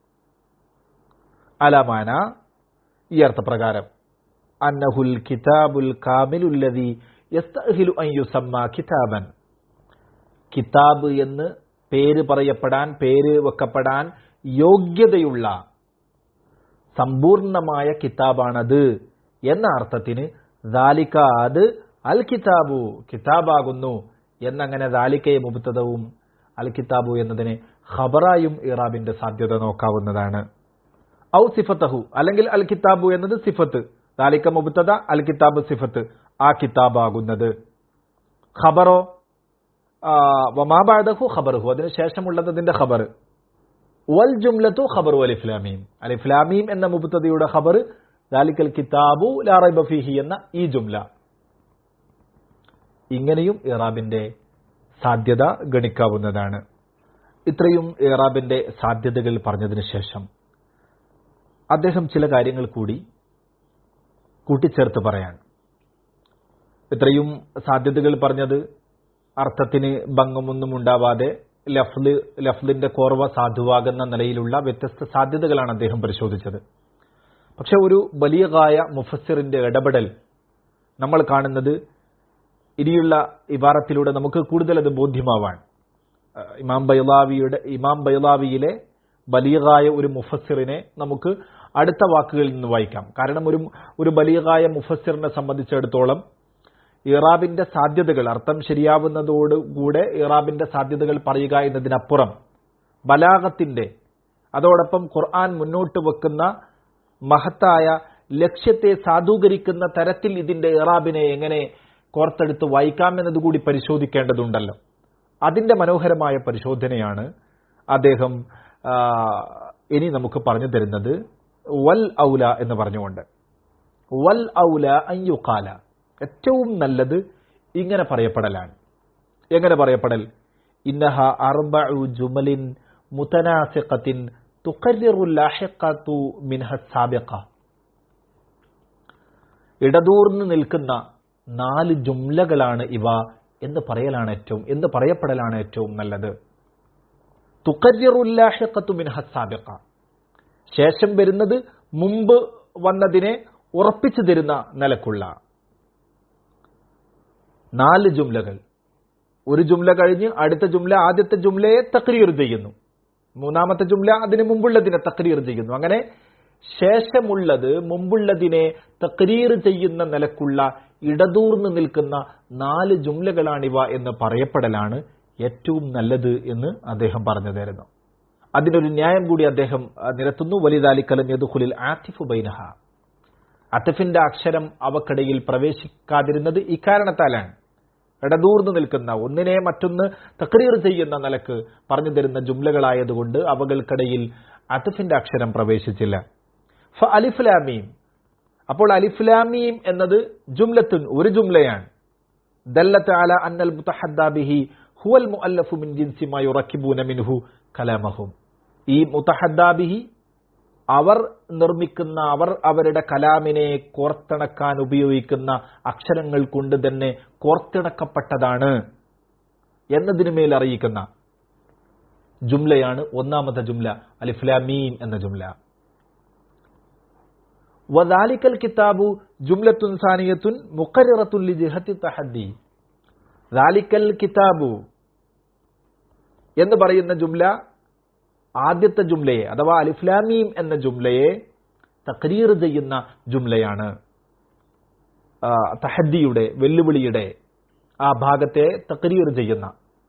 അലമാന ഈ അർത്ഥപ്രകാരം അന്നഹുൽ കിതാബുൽ കാമിലുല്ലതി യസ്തഹിലു അൻ യുസമ്മ കിതാബൻ കിതാബ് എന്ന് പേര് പറയപ്പെടാൻ പേര് വെക്കപ്പെടാൻ യോഗ്യതയുള്ള സമ്പൂർണമായ കിതാബാണത് എന്ന അർത്ഥത്തിന് ദാലിക അത് അൽ കിതാബു കിതാബാകുന്നു എന്നങ്ങനെ ദാലിക്കയെ മുബത്തതവും അൽ കിതാബു എന്നതിനെ ഖബറായും ഇറാബിന്റെ സാധ്യത നോക്കാവുന്നതാണ് ഔ സിഫത്തഹു അല്ലെങ്കിൽ അൽ കിതാബു എന്നത് സിഫത്ത് ദാലിക്ക മുബത്തത അൽ കിതാബ് സിഫത്ത് ആ കിതാബാകുന്നത് ഖബറോ വമാബാദഹു ഖബറുഹു അതിന് ശേഷമുള്ളത് അതിന്റെ ഖബർ വൽ ജുംലത്തു ഖബറു അലിഫ്ലാമീം അലിഫ്ലാമീം എന്ന മുബത്തതയുടെ ഖബർ ദാലിക്കൽ കിതാബു ലാ റൈബ ഫീഹി എന്ന ഈ ജുംല ഇങ്ങനെയും ഇറാബിന്റെ സാധ്യത ഗണിക്കാവുന്നതാണ് ഇത്രയും ഏറാബിന്റെ സാധ്യതകൾ പറഞ്ഞതിന് ശേഷം അദ്ദേഹം ചില കാര്യങ്ങൾ കൂടി കൂട്ടിച്ചേർത്ത് പറയാൻ ഇത്രയും സാധ്യതകൾ പറഞ്ഞത് അർത്ഥത്തിന് ഭംഗമൊന്നും ഉണ്ടാവാതെ ലഫ്ല് ലഫ്ലിന്റെ കോർവ സാധുവാകുന്ന നിലയിലുള്ള വ്യത്യസ്ത സാധ്യതകളാണ് അദ്ദേഹം പരിശോധിച്ചത് പക്ഷെ ഒരു ബലിയകായ മുഫസ്സിറിന്റെ ഇടപെടൽ നമ്മൾ കാണുന്നത് ഇനിയുള്ള ഇബാറത്തിലൂടെ നമുക്ക് കൂടുതൽ അത് ബോധ്യമാവാൻ അഹ് ഇമാം ബൈലാവിയുടെ ഇമാം ബൈലാവിയിലെ ബലീഗായ ഒരു മുഫസ്സിറിനെ നമുക്ക് അടുത്ത വാക്കുകളിൽ നിന്ന് വായിക്കാം കാരണം ഒരു ഒരു ബലീഗായ മുഫസ്സിറിനെ സംബന്ധിച്ചിടത്തോളം ഇറാബിന്റെ സാധ്യതകൾ അർത്ഥം ശരിയാവുന്നതോടുകൂടെ ഇറാബിന്റെ സാധ്യതകൾ പറയുക എന്നതിനപ്പുറം ബലാഗത്തിന്റെ അതോടൊപ്പം ഖുർആൻ മുന്നോട്ട് വെക്കുന്ന മഹത്തായ ലക്ഷ്യത്തെ സാധൂകരിക്കുന്ന തരത്തിൽ ഇതിന്റെ ഇറാബിനെ എങ്ങനെ കോർത്തെടുത്ത് വായിക്കാം എന്നതുകൂടി പരിശോധിക്കേണ്ടതുണ്ടല്ലോ അതിന്റെ മനോഹരമായ പരിശോധനയാണ് അദ്ദേഹം ആ, ഇനി നമുക്ക് പറഞ്ഞു തരുന്നത് വൽ ഔല എന്ന് പറഞ്ഞുകൊണ്ട് വൽ ഔല അയ്യുക്കാല ഏറ്റവും നല്ലത് ഇങ്ങനെ പറയപ്പെടലാണ് എങ്ങനെ പറയപ്പെടൽ ഇന്നഹ അർബഉ ജുമലിൻ മുതനാസിഖത്തിൻ തുഖർറിറു ലാഹിഖത്തു മിൻഹ സാബിഖ ഇടതൂർന്ന് നിൽക്കുന്ന നാല് ജുംലകളാണ് ഇവ എന്ന് പറയലാണ് ഏറ്റവും എന്ന് പറയപ്പെടലാണ് ഏറ്റവും നല്ലത് തുഖർറിറു ലാഹിഖത്തു മിൻഹ സാബിഖ ശേഷം വരുന്നത് മുമ്പ് വന്നതിനെ ഉറപ്പിച്ചു തരുന്ന നിലക്കുള്ള നാല് ജുംലകൾ ഒരു ജുംല കഴിഞ്ഞ് അടുത്ത ജുംല ആദ്യത്തെ ജുംലയെ തക്രീർ ചെയ്യുന്നു മൂന്നാമത്തെ ജുംല അതിന് മുമ്പുള്ളതിനെ തക്രീർ ചെയ്യുന്നു അങ്ങനെ ശേഷമുള്ളത് മുമ്പുള്ളതിനെ തക്രീർ ചെയ്യുന്ന നിലക്കുള്ള ഇടതൂർന്ന് നിൽക്കുന്ന നാല് ജുംലകളാണിവ എന്ന് പറയപ്പെടലാണ് ഏറ്റവും നല്ലത് എന്ന് അദ്ദേഹം പറഞ്ഞു തരുന്നു അതിനൊരു ന്യായം കൂടി അദ്ദേഹം ആ, നിരത്തുന്നു വലിതാലിക്കലൻ യദുഖുലിൽ ആത്തിഫു ബൈനഹ അത്തഫിന്റെ അക്ഷരം അവക്കിടയിൽ പ്രവേശിക്കാതിരുന്നത് ഇക്കാരണത്താലാണ് ഇടതൂർന്ന് നിൽക്കുന്ന ഒന്നിനെ മറ്റൊന്ന് തക്രീർ ചെയ്യുന്ന നിലക്ക് പറഞ്ഞു തരുന്ന ജുംലകളായതുകൊണ്ട് അവകൾക്കിടയിൽ അത്തഫിന്റെ അക്ഷരം പ്രവേശിച്ചില്ല ഫ അലിഫ്ലാമീം അപ്പോൾ അലിഫ്ലാമീം എന്നത് ജുംലത്തുൻ ഒരു ജുംലയാണ് ദല്ലത്ത് അല അന്നൽ മുതഹദ്ദാബിഹി ഹുവൽ മുഅല്ലഫു മിൻ ജിൻസി മാ യുറക്കിബൂന മിൻഹു കലാമഹും ഈ മുതഹദ്ദാബിഹി അവർ നിർമ്മിക്കുന്ന അവർ അവരുടെ കലാമിനെ കോർത്തിണക്കാൻ ഉപയോഗിക്കുന്ന അക്ഷരങ്ങൾ കൊണ്ട് തന്നെ കോർത്തിണക്കപ്പെട്ടതാണ് എന്നതിനു മേൽ അറിയിക്കുന്ന ജുംലയാണ് ഒന്നാമത്തെ ജുംല അലിഫ്ലാമീൻ എന്ന ജുംല വദാലിക്കൽ കിതാബു ജുംലത്തുൻ സാനിയത്തുൻ മുഖറിറത്തുൻ ലി ജിഹത്തി തഹദ്ദി ദാലിക്കൽ കിതാബു എന്ന് പറയുന്ന ജുംല ആദ്യത്തെ ജുംലയെ അഥവാ അലിഫ്ലാമീം എന്ന ജുംലയെ തക്രീർ ചെയ്യുന്ന ജുംലയാണ് ആ, തഹദ്ദിയുടെ വെല്ലുവിളിയുടെ ആ ഭാഗത്തെ തക്രീർ ചെയ്യുന്ന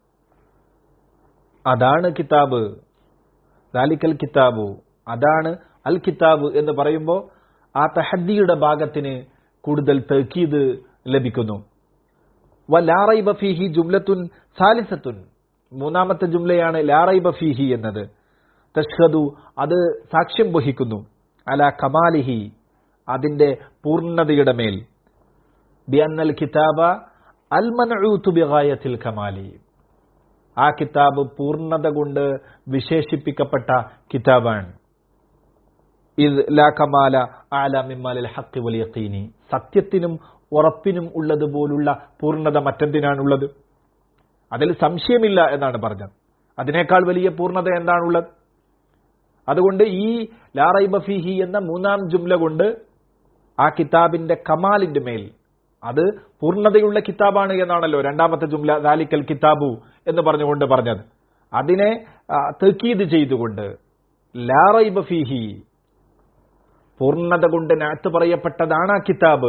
അതാണ് കിതാബ് ദാലിക്കൽ കിതാബു അതാണ് അൽ കിതാബ് എന്ന് പറയുമ്പോൾ ആ തഹദ്ദിയുടെ ഭാഗത്തിന് കൂടുതൽ തക്കീത് ലഭിക്കുന്നു വലാറൈബ ഫീഹി ജുംലത്തുൻ സാലിസത്തുൻ മൂന്നാമത്തെ ജുംലയാണ് ലാറൈബ ഫീഹി എന്നത് തഷ്ഹദു അത് സാക്ഷ്യം വഹിക്കുന്നു അല കമാലിഹി അതിന്റെ പൂർണ്ണതയുടെ മേൽ ബിഅന്നൽ കിതാബ അൽ മൻഊതു ബിഗായത്തിൽ കമാലി ആ കിതാബ് പൂർണ്ണത കൊണ്ട് വിശേഷിപ്പിക്കപ്പെട്ട കിതാബാണ് ഇത് ലാ കമാല ആല മിമ്മാലിൽ ഹഖ് വൽ യഖീനി സത്യത്തിനും ഉറപ്പിനും ഉള്ളതുപോലുള്ള പൂർണ്ണത മറ്റെന്തിനാണുള്ളത് അതിൽ സംശയമില്ല എന്നാണ് പറഞ്ഞത് അതിനേക്കാൾ വലിയ പൂർണ്ണത എന്താണുള്ളത് അതുകൊണ്ട് ഈ ലാറൈബ ഫീഹി എന്ന മൂന്നാം ജുംല കൊണ്ട് ആ കിതാബിന്റെ കമാലിന്റെ മേൽ അത് പൂർണ്ണതയുള്ള കിതാബാണ് എന്നാണല്ലോ രണ്ടാമത്തെ ജുംല ദാലിക്കൽ കിതാബു എന്ന് പറഞ്ഞുകൊണ്ട് പറഞ്ഞത് അതിനെ ആ, തക്കീത് ചെയ്തുകൊണ്ട് ലാറൈബ ഫീഹി പൂർണ്ണത കൊണ്ട് നാത്ത് പറയപ്പെട്ടതാണ് ആ കിതാബ്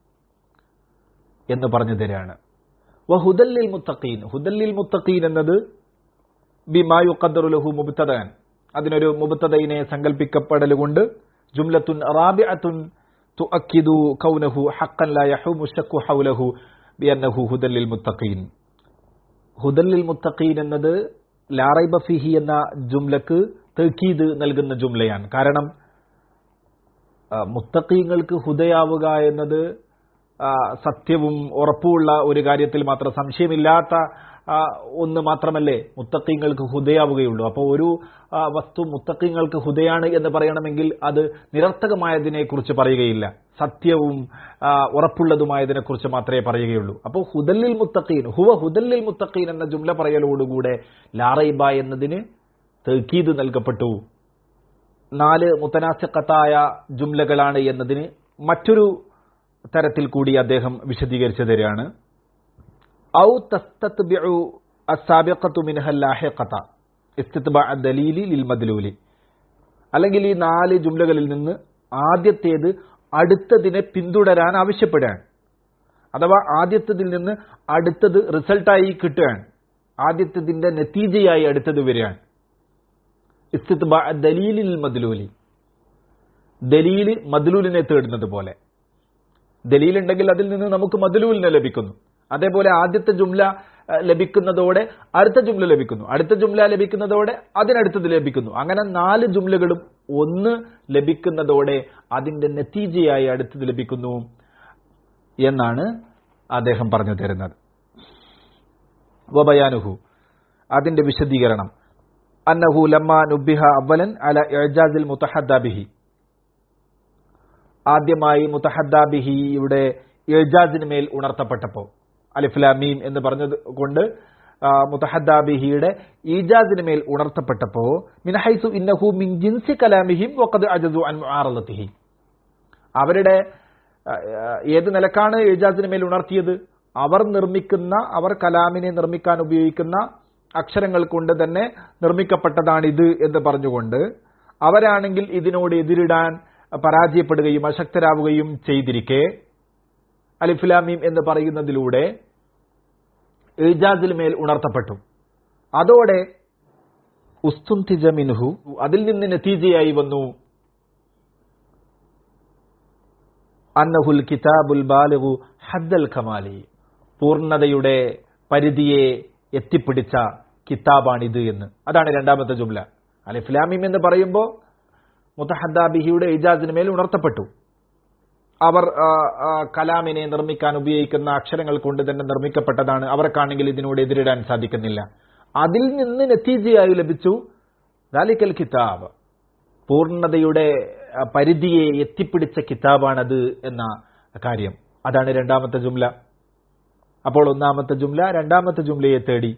എന്ന് പറഞ്ഞു തരാണ് വഹുദല്ലിൽ മുത്തഖീൻ ഹുദല്ലിൽ മുത്തഖീൻ എന്നത് ബിമായു ഖദ്റുലഹു മുബ്തദാൻ അതിനൊരു മുബ്തദയിനെ സങ്കല്പിക്കപ്പെടലുകൊണ്ട് ജുംലത്തുൻ റാബിഅത്തുൻ തുഅക്കിദു കൗനഹു ഹഖൻ ലാ യഹൂമു ശക്കു ഹൗലഹു ബിഅന്നഹു ഹുദല്ലിൽ മുത്തഖീൻ ഹുദല്ലിൽ മുത്തഖീൻ എന്നത് ലാറൈബ ഫിഹി എന്ന ജുംലക്ക് തക്കീത് നൽകുന്ന ജുംലയാണ് കാരണം ആ, മുത്തഖീങ്ങൾക്ക് ഹുദയാവുക എന്നത് ആ, സത്യവും ഉറപ്പുമുള്ള ഒരു കാര്യത്തിൽ മാത്രം സംശയമില്ലാത്ത ആ, ഒന്ന് മാത്രമല്ലേ മുത്തക്കിങ്ങൾക്ക് ഹുദയാവുകയുള്ളൂ അപ്പോൾ ഒരു ആ, വസ്തു മുത്തക്കിങ്ങൾക്ക് ഹുദയാണ് എന്ന് പറയണമെങ്കിൽ അത് നിരർത്ഥകമായതിനെ കുറിച്ച് പറയുകയില്ല സത്യവും ആ, ഉറപ്പുള്ളതുമായതിനെ കുറിച്ച് മാത്രമേ പറയുകയുള്ളൂ അപ്പോൾ ഹുദല്ലിൽ മുത്തഖീൻ ഹുവ ഹുദല്ലിൽ മുത്തഖീൻ എന്ന ജുംല പറയലോടുകൂടെ ലാറൈബ എന്നതിന് തെക്കീത് നൽകപ്പെട്ടു നാല് മുത്തനാസിക്കത്തായ ജുംലകളാണ് എന്നതിന് മറ്റൊരു തരത്തിൽ കൂടി അദ്ദേഹം വിശദീകരിച്ചു തരികയാണ് ഔ തസ്തത്ബിഉ അസ്സാബിഖത്തു മിൻഹൽ ലാഹിഖത ഇസ്തിത്ബാ ദലീലി ലിൽ മദ്ലൂലി അല്ലെങ്കിൽ ഈ നാല് ജുംലകളിൽ നിന്ന് ആദ്യത്തേത് അടുത്തതിനെ പിന്തുടരാൻ ആവശ്യപ്പെടുകയാണ് അഥവാ ആദ്യത്തതിൽ നിന്ന് അടുത്തത് റിസൾട്ടായി കിട്ടുകയാണ് ആദ്യത്തതിന്റെ നത്തീജയായി അടുത്തത് വരികയാണ് ഇസ്തിത്ബാ ദലീലിൽ മദ്ലൂലി ദലീല് മദ്ലൂലിനെ തേടുന്നത് പോലെ ദലീലുണ്ടെങ്കിൽ അതിൽ നിന്ന് നമുക്ക് മദ്ലൂലിനെ ലഭിക്കുന്നു അതേപോലെ ആദ്യത്തെ ജുംല അഹ്, ലഭിക്കുന്നതോടെ അടുത്ത ജുംല ലഭിക്കുന്നു അടുത്ത ജുംല ലഭിക്കുന്നതോടെ അതിനടുത്തത് ലഭിക്കുന്നു അങ്ങനെ നാല് ജുംലകളും ഒന്ന് ലഭിക്കുന്നതോടെ അതിന്റെ നത്തീജയായി അടുത്തത് ലഭിക്കുന്നു എന്നാണ് അദ്ദേഹം പറഞ്ഞു തരുന്നത് വബയാനുഹു അതിന്റെ വിശദീകരണം അന്നഹു ലമ്മ നുബിഹ അവലൻ അല ഇഅജാസിൽ മുതഹദ്ദാബിഹി ആദ്യമായി മുതഹദ്ദാബിഹിയുടെ ഇജാസിന് മേൽ ഉണർത്തപ്പെട്ടപ്പോൾ അലിഫ്ലാമീം എന്ന് പറഞ്ഞത് കൊണ്ട് ആ, മുതഹദ്ദാബിഹിയുടെ ഈജാസിന് മേൽ ഉണർത്തപ്പെട്ടപ്പോ മിനഹൈസു ഇന്നഹു മിൻ ജിൻസി കലാമിഹിം വഖദ് അജസു അൻ മുആറളതിഹി അവരുടെ ആ, ഏത് നിലക്കാണ് ഇജാസിന് മേൽ ഉണർത്തിയത് അവർ നിർമ്മിക്കുന്ന അവർ കലാമിനെ നിർമ്മിക്കാൻ ഉപയോഗിക്കുന്ന അക്ഷരങ്ങൾ കൊണ്ട് തന്നെ നിർമ്മിക്കപ്പെട്ടതാണിത് എന്ന് പറഞ്ഞുകൊണ്ട് അവരാണെങ്കിൽ ഇതിനോട് എതിരിടാൻ പരാജയപ്പെടുകയും അശക്തരാവുകയും ചെയ്തിരിക്കെ അലിഫ്ലാമീം എന്ന് പറയുന്നതിലൂടെ ഇജാസിൽ മേൽ ഉണർത്തപ്പെട്ടു അതോടെ ഉസ്തുന്തിജ മിൻഹു അതിൽ നിന്ന് നതീജയായി വന്നു അന്നഹുൽ കിതാബുൽ ബാലിഗു ഹദ്ദൽ ഖമാലി പൂർണ്ണതയുടെ പരിധിയെ എത്തിപ്പിടിച്ച കിതാബാണിത് എന്ന് അതാണ് രണ്ടാമത്തെ ജുംല അലിഫ്ലാമീം എന്ന് പറയുമ്പോൾ മുത്തഹദ്ദാബിഹിയുടെ ഇജാസിന് മേൽ ഉണർത്തപ്പെട്ടു അവർ ആ, ആ, കലാമിനെ നിർമ്മിക്കാൻ ഉപയോഗിക്കുന്ന അക്ഷരങ്ങൾ കൊണ്ട് തന്നെ നിർമ്മിക്കപ്പെട്ടതാണ് അവർക്കാണെങ്കിൽ ഇതിനോട് എതിരിടാൻ സാധിക്കുന്നില്ല അതിൽ നിന്ന് നത്തീജയായി ലഭിച്ചു ദാലിക്കൽ കിതാബ് പൂർണ്ണതയുടെ ആ, പരിധിയെ എത്തിപ്പിടിച്ച കിതാബാണത് എന്ന കാര്യം അതാണ് രണ്ടാമത്തെ ജുംല അപ്പോൾ ഒന്നാമത്തെ ജുംല രണ്ടാമത്തെ ജുംലയെ തേടി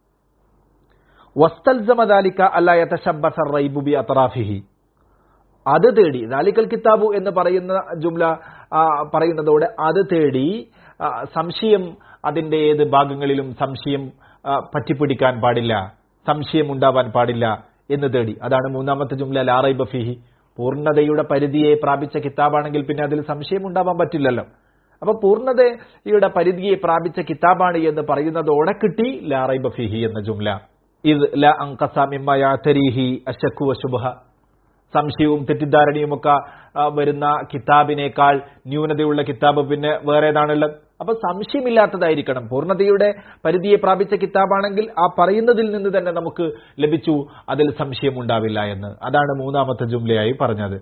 വസ്തൽസമ ദാലിക്ക അല്ല യതശബ്ബസ റൈബു ബി അത്റാഫിഹി അത് തേടി ദാലിക്കൽ കിതാബു എന്ന് പറയുന്ന ജുംല ആ, പറയുന്നതോടെ അത് തേടി ആ, സംശയം അതിന്റെ ഏത് ഭാഗങ്ങളിലും സംശയം ആ, പറ്റിപ്പിടിക്കാൻ പാടില്ല സംശയം ഉണ്ടാവാൻ പാടില്ല എന്ന് തേടി അതാണ് മൂന്നാമത്തെ ജുംല ലാറൈ ബഫിഹി പൂർണ്ണതയുടെ പരിധിയെ പ്രാപിച്ച കിതാബാണെങ്കിൽ പിന്നെ അതിൽ സംശയം ഉണ്ടാവാൻ പറ്റില്ലല്ലോ അപ്പൊ പൂർണ്ണതയുടെ പരിധിയെ പ്രാപിച്ച കിതാബാണ് എന്ന് പറയുന്നതോടെ കിട്ടി ലാറൈ ബഫിഹി എന്ന ജുംല ഇത് ല അങ്കസ മിമ്മ യാതരീഹി അശക്കു വശുബഹ സംശയവും തെറ്റിദ്ധാരണയുമൊക്കെ ആ, വരുന്ന കിതാബിനേക്കാൾ ന്യൂനതയുള്ള കിതാബ് പിന്നെ വേറെ ഏതാണുള്ളത് അപ്പൊ സംശയമില്ലാത്തതായിരിക്കണം പൂർണ്ണതയുടെ പരിധിയെ പ്രാപിച്ച കിതാബാണെങ്കിൽ ആ പറയുന്നതിൽ നിന്ന് തന്നെ നമുക്ക് ലഭിച്ചു അതിൽ സംശയം ഉണ്ടാവില്ല എന്ന് അതാണ് മൂന്നാമത്തെ ജുംലയായി പറഞ്ഞത്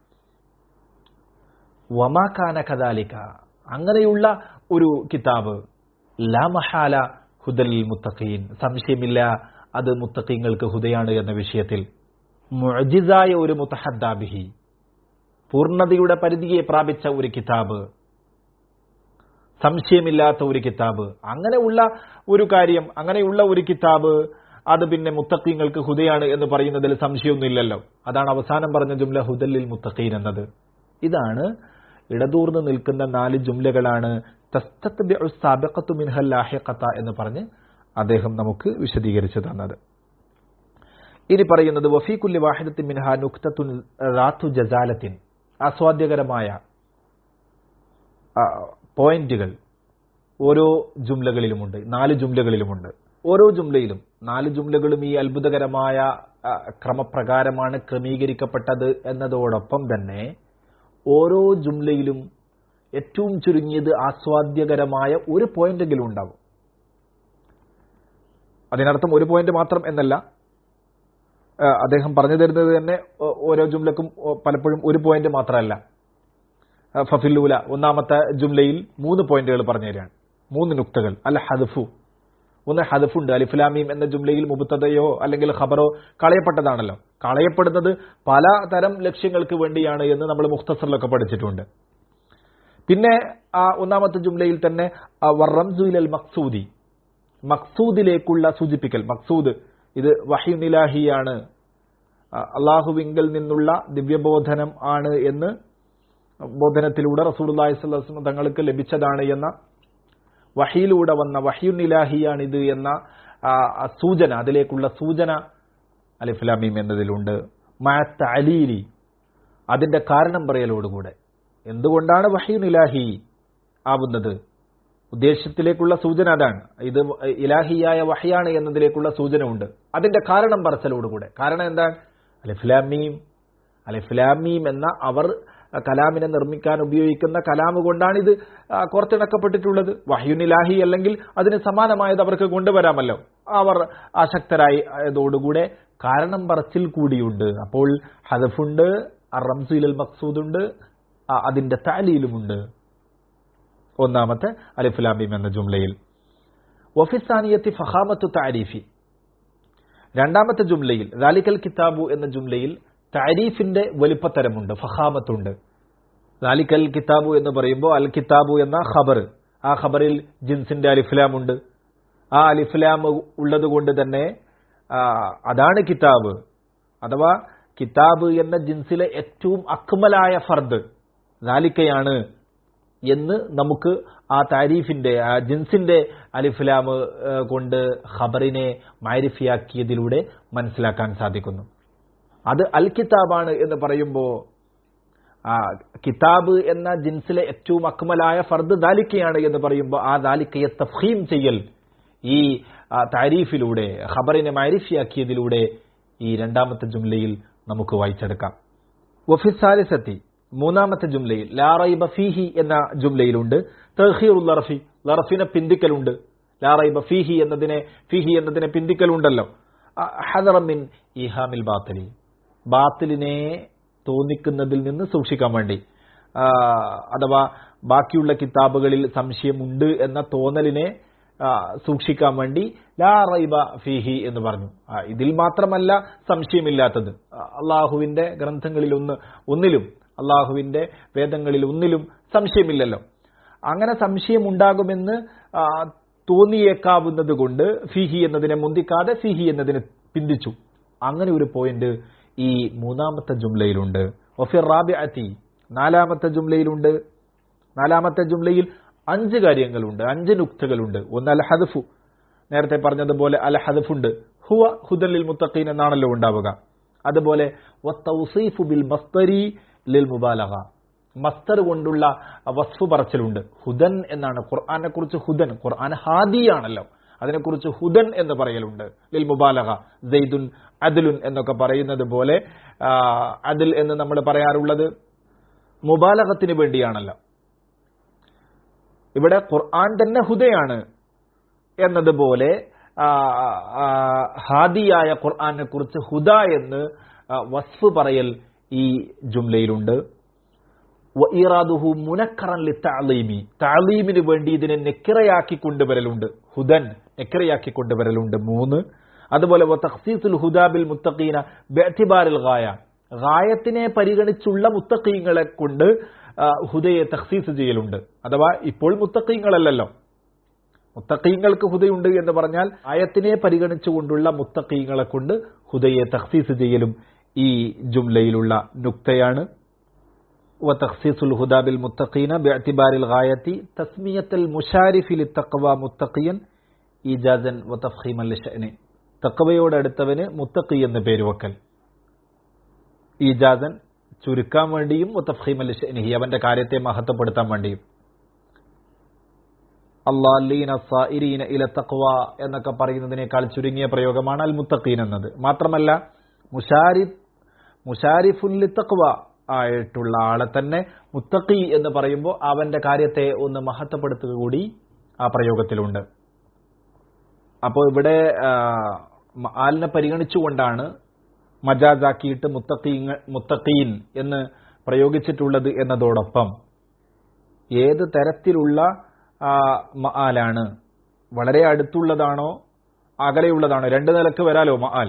വമാക്കാന കദാലിക അങ്ങനെയുള്ള ഒരു കിതാബ് ലാ മഹാല ഹുദൽ മുത്തഖീൻ സംശയമില്ല അത് മുത്തഖീങ്ങൾക്ക് ഹുദയാണ് എന്ന വിഷയത്തിൽ മുഅജിസായ ഒരു മുത്തഹദ്ദാബിഹി പൂർണ്ണതയുടെ പരിധിയെ പ്രാപിച്ച ഒരു കിതാബ് സംശയമില്ലാത്ത ഒരു കിതാബ് അങ്ങനെയുള്ള ഒരു കാര്യം അങ്ങനെയുള്ള ഒരു കിതാബ് അത് പിന്നെ മുത്തഖീങ്ങൾക്ക് ഹുദയാണ് എന്ന് പറയുന്നതിൽ സംശയമൊന്നുമില്ലല്ലോ അതാണ് അവസാനം പറഞ്ഞ ജുംല ഹുദല്ലിൽ മുത്തഖീൻ എന്നത് ഇതാണ് ഇടതൂർന്ന് നിൽക്കുന്ന നാല് ജുംലകളാണ് തസ്തത്ബിഉ സാബിഖത്തു മിൻഹൽ ലാഹിഖത എന്ന് പറഞ്ഞ് അദ്ദേഹം നമുക്ക് വിശദീകരിച്ചു തന്നത് ഇനി പറയുന്നത് വഫീകുല്ലി വാഹിദത്തിൻ മിൻഹ നുക്തത്തുൻ റാത്തു ജസാലത്തിൻ ആസ്വാദ്യകരമായ ആ, പോയിന്റുകൾ ഓരോ ജുംലകളിലുമുണ്ട് നാല് ജുംലകളിലുമുണ്ട് ഓരോ ജുംലയിലും നാല് ജുംലകളും ഈ അത്ഭുതകരമായ ആ, ക്രമപ്രകാരമാണ് ക്രമീകരിക്കപ്പെട്ടത് എന്നതോടൊപ്പം തന്നെ ഓരോ ജുംലയിലും ഏറ്റവും ചുരുങ്ങിയത് ആസ്വാദ്യകരമായ ഒരു പോയിന്റെങ്കിലും ഉണ്ടാവും അതിനർത്ഥം ഒരു പോയിന്റ് മാത്രം എന്നല്ല ആ, അദ്ദേഹം പറഞ്ഞു തരുന്നത് തന്നെ ഓ- ഓരോ ജുംലക്കും ഓ- പലപ്പോഴും ഒരു പോയിന്റ് മാത്രമല്ല ആ, ഫഫില്ലൂല ഒന്നാമത്തെ ജുംലയിൽ മൂന്ന് പോയിന്റുകൾ പറഞ്ഞു തരികയാണ് മൂന്ന് നുക്തകൾ അൽ ഹദഫു ഒന്ന് ഹദഫുണ്ട് അലിഫ്ലാമീം എന്ന ജുംലയിൽ മുബത്തതയോ അല്ലെങ്കിൽ ഖബറോ കളയപ്പെട്ടതാണല്ലോ കളയപ്പെടുന്നത് പല തരം ലക്ഷ്യങ്ങൾക്ക് വേണ്ടിയാണ് എന്ന് നമ്മൾ മുഖ്തസറിലൊക്കെ പഠിച്ചിട്ടുണ്ട് പിന്നെ ആ ഒന്നാമത്തെ ജുംലയിൽ തന്നെ റംസുൽ മക്സൂദി മക്സൂദിലേക്കുള്ള സൂചിപ്പിക്കൽ മക്സൂദ് ഇത് വഹ്യുനിലാഹിയാണ് അള്ളാഹുവിങ്കിൽ നിന്നുള്ള ദിവ്യബോധനം ആണ് എന്ന് ബോധനത്തിലൂടെ റസൂലുള്ളാഹി സ്വല്ലല്ലാഹു അലൈഹി വസല്ലം തങ്ങൾക്ക് ലഭിച്ചതാണ് എന്ന വഹിയിലൂടെ വന്ന വഹിയുനിലാഹിയാണിത് എന്ന ആ സൂചന അതിലേക്കുള്ള സൂചന അലിഫ്ലാമീം എന്നതിലുണ്ട് മാത്ത അലീലി അതിന്റെ കാരണം പറയലോടുകൂടെ എന്തുകൊണ്ടാണ് വഹിയുനിലാഹി ആവുന്നത് ഉദ്ദേശത്തിലേക്കുള്ള സൂചന അതാണ് ഇത് ഇലാഹിയായ വഹയാണ് എന്നതിലേക്കുള്ള സൂചന ഉണ്ട് അതിന്റെ കാരണം പറച്ചലോടുകൂടെ കാരണം എന്താണ് അലിഫ്ലാമീം അലിഫ്ലാമീം എന്ന അവർ കലാമിനെ നിർമ്മിക്കാൻ ഉപയോഗിക്കുന്ന കലാമ് കൊണ്ടാണ് ഇത് കോർത്തിണക്കപ്പെട്ടിട്ടുള്ളത് വഹ്യുനിലാഹി അല്ലെങ്കിൽ അതിന് സമാനമായത് അവർക്ക് കൊണ്ടുവരാമല്ലോ അവർ ആസക്തരായതോടുകൂടെ കാരണം പറച്ചിൽ കൂടിയുണ്ട് അപ്പോൾ ഹദഫുണ്ട് റംസുൽ മക്സൂദുണ്ട് അതിന്റെ താലീലുമുണ്ട് ഒന്നാമത്തെ അലിഫുലാമീം എന്ന ജുംലയിൽ വഫിസാനിയത്തി ഫഹാമത്തു താരീഫി രണ്ടാമത്തെ ജുംലയിൽ റാലിക്കൽ കിതാബു എന്ന ജുംലയിൽ താരീഫിന്റെ വലിപ്പത്തരമുണ്ട് ഫഹാമത്തുണ്ട് റാലിക്കൽ കിതാബു എന്ന് പറയുമ്പോൾ അൽ കിതാബു എന്ന ഖബർ ആ ഖബറിൽ ജിൻസിന്റെ അലിഫ്ലാമുണ്ട് ആ അലിഫ്ലാം ഉള്ളത് കൊണ്ട് തന്നെ അതാണ് കിതാബ് അഥവാ കിതാബ് എന്ന ജിൻസിലെ ഏറ്റവും അക്മലായ ഫർദ് റാലിക്കയാണ് എന്ന് നമുക്ക് ആ താരീഫിന്റെ ആ ജിൻസിന്റെ അലിഫ്ലാം കൊണ്ട് ഖബറിനെ മാരിഫിയാക്കിയതിലൂടെ മനസ്സിലാക്കാൻ സാധിക്കുന്നു അത് അൽ കിതാബാണ് എന്ന് പറയുമ്പോൾ ആ കിതാബ് എന്ന ജിൻസിലെ ഏറ്റവും അക്മലായ ഫർദ് ദാലിക്കയാണ് എന്ന് പറയുമ്പോൾ ആ ദാലിക്കയെ തഫീം ചെയ്യൽ ഈ താരീഫിലൂടെ ഖബറിനെ മാരിഫിയാക്കിയതിലൂടെ ഈ രണ്ടാമത്തെ ജുംലയിൽ നമുക്ക് വായിച്ചെടുക്കാം വഫിസാലിസത്തി മൂന്നാമത്തെ ജുംലയിൽ ലാറൈബ ഫീഹി എന്ന ജുംലയിലുണ്ട് തഹീർ ലറഫി ലറഫിനെ പിന്തിക്കലുണ്ട് ലാറൈബ ഫീഹി എന്നതിനെ ഫീഹി എന്നതിനെ പിന്തിക്കലുണ്ടല്ലോ ഹദറമിൻ ഇഹാമിൽ ബാത്തലി ബാത്തിലിനെ തോന്നിക്കുന്നതിൽ നിന്ന് സൂക്ഷിക്കാൻ വേണ്ടി അഥവാ ബാക്കിയുള്ള കിതാബുകളിൽ സംശയമുണ്ട് എന്ന തോന്നലിനെ സൂക്ഷിക്കാൻ വേണ്ടി ലാ റൈബ ഫീഹി എന്ന് പറഞ്ഞു ഇതിൽ മാത്രമല്ല സംശയമില്ലാത്തത് അള്ളാഹുവിന്റെ ഗ്രന്ഥങ്ങളിൽ ഒന്ന് ഒന്നിലും അള്ളാഹുവിന്റെ വേദങ്ങളിൽ ഒന്നിലും സംശയമില്ലല്ലോ അങ്ങനെ സംശയമുണ്ടാകുമെന്ന് തോന്നിയേക്കാവുന്നത് കൊണ്ട് ഫിഹി എന്നതിനെ മുന്തിക്കാതെ ഫിഹി എന്നതിനെ പിന്തിച്ചു അങ്ങനെ ഒരു പോയിന്റ് ഈ മൂന്നാമത്തെ ജുംലയിലുണ്ട് ഒഫിർ റാബിഅത്തി നാലാമത്തെ ജുംലയിലുണ്ട് നാലാമത്തെ ജുംലയിൽ അഞ്ച് കാര്യങ്ങളുണ്ട് അഞ്ച് നുക്തകളുണ്ട് ഒന്ന് അൽ ഹദഫു നേരത്തെ പറഞ്ഞതുപോലെ അൽ ഹദഫുണ്ട് ഹുവ ഹുദലിൽ മുത്തഖീൻ എന്നാണല്ലോ ഉണ്ടാവുക അതുപോലെ ബിൽ മസ്തരി ലിൽ മുബാലഹ മസ്തർ കൊണ്ടുള്ള വസ്ഫു പറച്ചിലുണ്ട് ഹുദൻ എന്നാണ് ഖുർആനെ കുറിച്ച് ഹുദൻ ഖുർആൻ ഹാദിയാണല്ലോ അതിനെക്കുറിച്ച് ഹുദൻ എന്ന് പറയലുണ്ട് ലിൽ മുബാലഹ സെയ്ദുൻ അദിലുൻ എന്നൊക്കെ പറയുന്നത് പോലെ അദിൽ എന്ന് നമ്മൾ പറയാറുള്ളത് മുബാലഹത്തിന് വേണ്ടിയാണല്ലോ ഇവിടെ ഖുർആൻ തന്നെ ഹുദയാണ് എന്നതുപോലെ ഹാദിയായ ഖുർആനെ കുറിച്ച് ഹുദ എന്ന് വസ്ഫ് പറയൽ ഈ ജുംലയിലുണ്ട് വഈറാദുഹു മുനക്കറൻ ലിത്തഅലീമി തഅലീമിന് വേണ്ടി ഇതിനെ നെക്കിറയാക്കി കൊണ്ടുവരലുണ്ട് ഹുദൻ നെക്കിറയാക്കി കൊണ്ടുവരലുണ്ട് മൂന്ന് അതുപോലെ തഖ്സീസുൽ ഹുദാബിൽ മുത്തഖീന ബിഅ്തിബാരിൽ ഗായ ഗായത്തിനെ പരിഗണിച്ചുള്ള മുത്തഖീങ്ങളെ കൊണ്ട് ഹുദയെ തഖ്സീസ് ചെയ്യലുണ്ട് അഥവാ ഇപ്പോൾ മുത്തഖീങ്ങളല്ലല്ലോ മുത്തഖീങ്ങൾക്ക് ഹുദയുണ്ട് എന്ന് പറഞ്ഞാൽ ആയത്തിനെ പരിഗണിച്ചുകൊണ്ടുള്ള മുത്തഖീങ്ങളെ കൊണ്ട് ഹുദയെ തഖ്സീസ് ചെയ്യലും ഈ ജുംലയിലുള്ള നുക്തയാണ് وتخصيص الهدى بالمتقين باعتبار الغاية تسمية المشارف للتقوى متقيا إيجازا وتفخيما لشأنه തക്കവയോട് അടുത്തവന് മുത്തഖി എന്ന് പേര് വെക്കൽ ഈജാസൻ ചുരുക്കാൻ വേണ്ടിയും മുത്തഫീം അൽ ഷനിഹി അവന്റെ കാര്യത്തെ മഹത്വപ്പെടുത്താൻ വേണ്ടിയും അള്ളാലീന സായിരീന ഇല തക്വ എന്നൊക്കെ പറയുന്നതിനേക്കാൾ ചുരുങ്ങിയ പ്രയോഗമാണ് അൽ മുത്തഖീൻ എന്നത് മാത്രമല്ല മുഷാരിഫ് മുഷാരിഫുൽ തക്വ ആയിട്ടുള്ള ആളെ തന്നെ മുത്തഖി എന്ന് പറയുമ്പോൾ അവന്റെ കാര്യത്തെ ഒന്ന് മഹത്വപ്പെടുത്തുക കൂടി ആ പ്രയോഗത്തിലുണ്ട് അപ്പോൾ ഇവിടെ ആലിനെ പരിഗണിച്ചുകൊണ്ടാണ് മജാജാക്കിയിട്ട് മുത്തഖീങ്ങൾ മുത്തഖീൻ എന്ന് പ്രയോഗിച്ചിട്ടുള്ളത് എന്നതോടൊപ്പം ഏത് തരത്തിലുള്ള ആലാണ് വളരെ അടുത്തുള്ളതാണോ അകലെയുള്ളതാണോ രണ്ട് നിലക്ക് വരാലോ മആൽ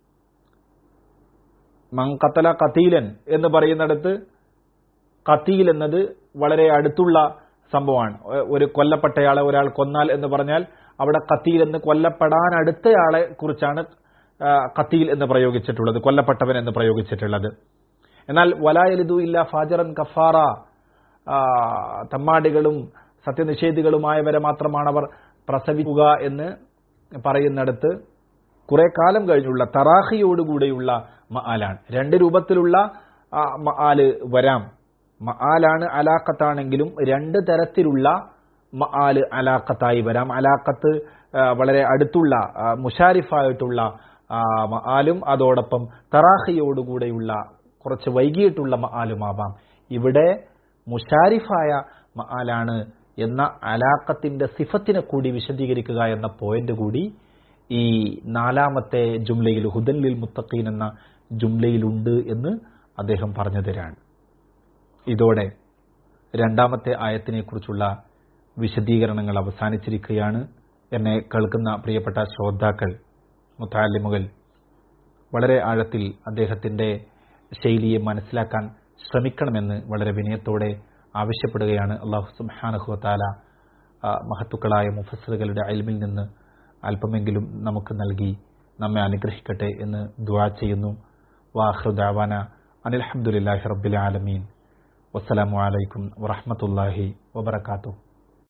മൻ കത്തല കത്തീലൻ എന്ന് പറയുന്നിടത്ത് കത്തീൽ എന്നത് വളരെ അടുത്തുള്ള സംഭവമാണ് ഒ- ഒരു കൊല്ലപ്പെട്ടയാളെ ഒരാൾ കൊന്നാൽ എന്ന് പറഞ്ഞാൽ അവിടെ കത്തീൽ എന്ന് കൊല്ലപ്പെടാൻ അടുത്തയാളെ കുറിച്ചാണ് ആ, കത്തീൽ എന്ന് പ്രയോഗിച്ചിട്ടുള്ളത് കൊല്ലപ്പെട്ടവൻ എന്ന് പ്രയോഗിച്ചിട്ടുള്ളത് എന്നാൽ വലായലിദു ഇല്ല ഫാജറൻ കഫാറ ആ, തമ്മാടികളും സത്യനിഷേധികളുമായവരെ മാത്രമാണ് അവർ പ്രസവിക്കുക എന്ന് പറയുന്നിടത്ത് കുറെ കാലം കഴിഞ്ഞുള്ള തറാഹിയോടുകൂടെയുള്ള മആലാണ് രണ്ട് രൂപത്തിലുള്ള ആ, മആല് വരാം മആലാണ് അലാക്കത്താണെങ്കിലും രണ്ട് തരത്തിലുള്ള മആല് അലാക്കത്തായി വരാം അലാക്കത്ത് ആ, വളരെ അടുത്തുള്ള ആ, മുഷാരിഫായിട്ടുള്ള ആ, മആലും അതോടൊപ്പം തറാഹിയോടുകൂടെയുള്ള കുറച്ച് വൈകിയിട്ടുള്ള മആലുമാവാം ഇവിടെ മുഷാരിഫായ മആലാണ് എന്ന അലാക്കത്തിന്റെ സിഫത്തിനെ കൂടി വിശദീകരിക്കുക എന്ന പോയിന്റ് കൂടി ഈ നാലാമത്തെ ജുംലയിൽ ഹുദല്ലിൽ മുത്തഖീൻ എന്ന ജുംലയിലുണ്ട് എന്ന് അദ്ദേഹം പറഞ്ഞു തരാണ് ഇതോടെ രണ്ടാമത്തെ ആയത്തിനെ കുറിച്ചുള്ള വിശദീകരണങ്ങൾ അവസാനിച്ചിരിക്കുകയാണ് എന്നെ കേൾക്കുന്ന പ്രിയപ്പെട്ട ശ്രോതാക്കൾ മുത്താലിമുകൾ വളരെ ആഴത്തിൽ അദ്ദേഹത്തിന്റെ ശൈലിയെ മനസ്സിലാക്കാൻ ശ്രമിക്കണമെന്ന് വളരെ വിനയത്തോടെ ആവശ്യപ്പെടുകയാണ് അള്ളാഹു സുബ്ഹാനഹുവതാല മഹത്തുക്കളായ മുഫസ്സറുകളുടെ അൽമിൽ നിന്ന് അല്പമെങ്കിലും നമുക്ക് നൽകി നമ്മെ അനുഗ്രഹിക്കട്ടെ എന്ന് ദുആ ചെയ്യുന്നു വാഹൃദാവാന അനിൽഹമുല്ലാഹി റബ്ബിൽ ആലമീൻ വസ്സലാമു അലൈക്കും വറഹ്മത്തുള്ളാഹി വബറകാതുഹു